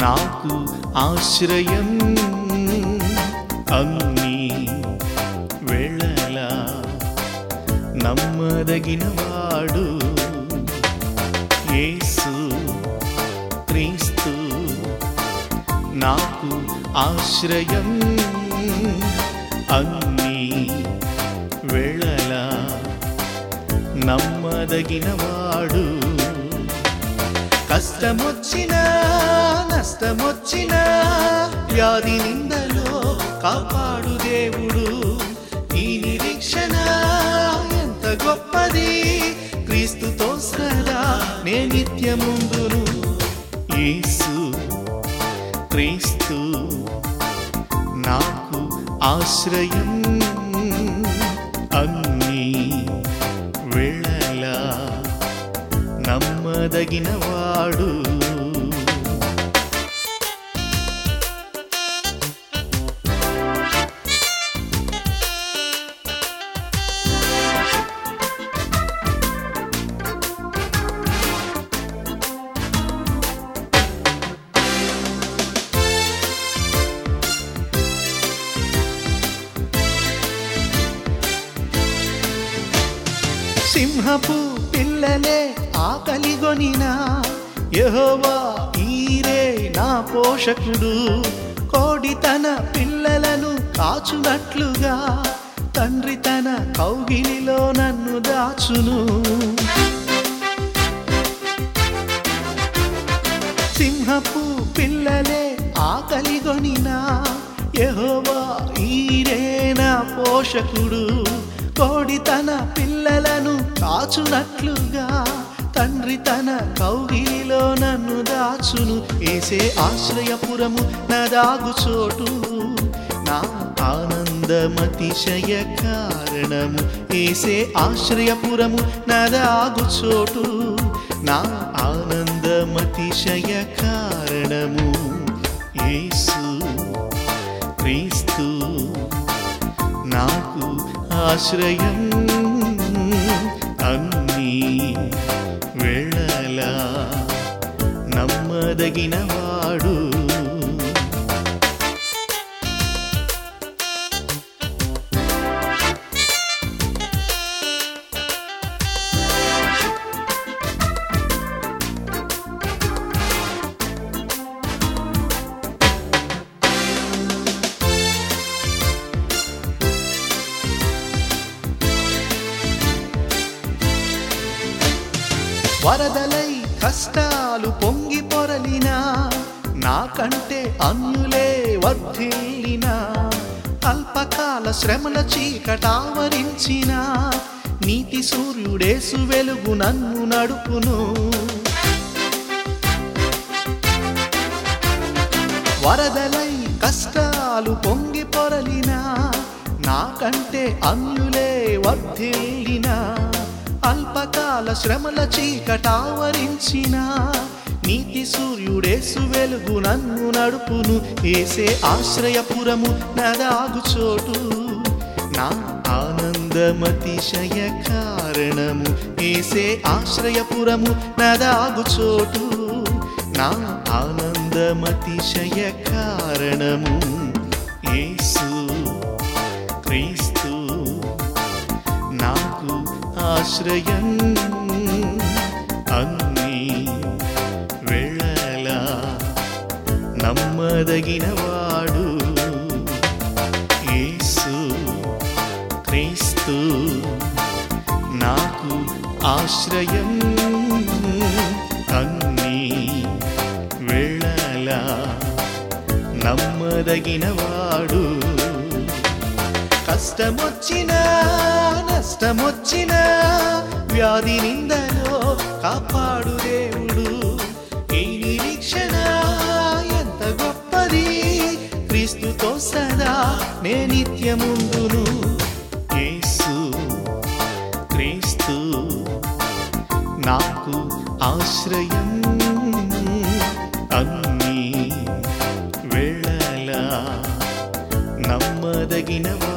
నాకు ఆశ్రయం అన్ని వెళ్ళలా నమ్మదగినవాడు యేసు క్రీస్తు నాకు ఆశ్రయం అన్ని వెళ్ళలా నమ్మదగినవాడు కష్టమొచ్చినా నష్టమొచ్చినా వ్యాధి నిందలో కాపాడు దేవుడు ఈ నిరీక్షణ ఎంత గొప్పది క్రీస్తుతో సదా నే నిత్యముందును యేసు క్రీస్తు నాకు ఆశ్రయం అన్ని వెళ్ళలా నమ్మదగినవాడు సింహపు పిల్లలే ఆకలిగొనినా యెహోవా ఈరే నా పోషకుడు కోడి తన పిల్లలను కాచునట్లుగా తండ్రి తన కౌగిలిలో నన్ను దాచును సింహపు పిల్లలే ఆకలిగొనినా యెహోవా ఈరే నా పోషకుడు కోడి తన పిల్లలను కాచునట్లుగా తండ్రి తన కౌగిలిలో నన్ను దాచును ఏసే ఆశ్రయపురము నా దాగు చోటు నా ఆనందమతిశయ కారణము ఏసే ఆశ్రయపురము నా దాగు చోటు నా ఆనందమతిశయ కారణము యేసు క్రీస్తు నాకు ఆశ్రయం అన్ని వెళ్ళలా నమ్మదగినవాడు వరదలై కష్టాలు పొంగి పొరలినా నాకంటే అన్యులే వర్ధిల్లినా అల్పకాల శ్రమల చీకటావరించిన నీతి సూర్యుడేసు వెలుగు నన్ను నడుపును వరదలై కష్టాలు పొంగి పొరలినా నాకంటే అన్యులే వర్ధిల్లినా అల్పకాల శ్రమల చీకటావరించిన నీతి సూర్యుడేసు వెలుగు నన్ను నడుపును ఏసే ఆశ్రయపురము నదాగు చోటు నా ఆనందమతిశయ కారణము ఏసే ఆశ్రయపురము నదాగు చోటు నా ఆనందమతిశయ కారణము యేసు క్రీస్తు నాకు ఆశ్రయం అన్ని వెళ్ళలా నమ్మదగినవాడు యేసు క్రీస్తు నాకు ఆశ్రయం అన్ని వెళ్ళలా నమ్మదగినవాడు కష్టమొచ్చినా నష్టమొచ్చినా వ్యాధి నిందలో కాపాడు దేవుడు ఈ నిరీక్షణ ఎంత గొప్పది క్రీస్తుతో సదా నే నిత్యముందును యేసు క్రీస్తు నాకు ఆశ్రయం అన్ని వెళ్ళలా నమ్మదగినవా